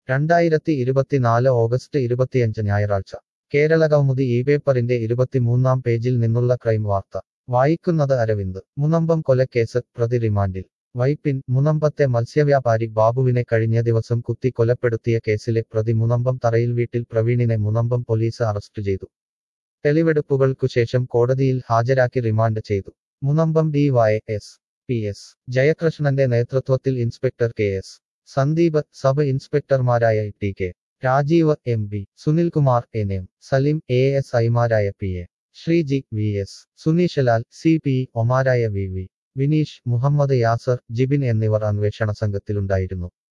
രണ്ടായിരത്തി ഇരുപത്തിനാല് ഓഗസ്റ്റ് ഇരുപത്തിയഞ്ച് ഞായറാഴ്ച കേരള കൗമുദി ഈ പേപ്പറിന്റെ ഇരുപത്തിമൂന്നാം പേജിൽ നിന്നുള്ള ക്രൈം വാർത്ത വായിക്കുന്നത് അരവിന്ദ് മുനമ്പം കൊലക്കേസ് പ്രതി റിമാൻഡിൽ വൈപ്പിൻ മുനമ്പത്തെ മത്സ്യവ്യാപാരി ബാബുവിനെ കഴിഞ്ഞ ദിവസം കുത്തി കൊലപ്പെടുത്തിയ കേസിലെ പ്രതി മുനമ്പം തറയിൽ വീട്ടിൽ പ്രവീണിനെ മുനമ്പം പോലീസ് അറസ്റ്റ് ചെയ്തു തെളിവെടുപ്പുകൾക്കുശേഷം കോടതിയിൽ ഹാജരാക്കി റിമാൻഡ് ചെയ്തു Munambam D Y S P S ജയകൃഷ്ണന്റെ നേതൃത്വത്തിൽ inspector K S Sandeep sub ഇൻസ്പെക്ടർമാരായ T K Rajeev M B Sunilkumar N M Saleem A S ഐമാരായ P A Sreeji V S Suneeshlal C P ഒമാരായ വി വി വിനീഷ് മുഹമ്മദ് യാസർ ജിബിൻ എന്നിവർ അന്വേഷണ സംഘത്തിലുണ്ടായിരുന്നു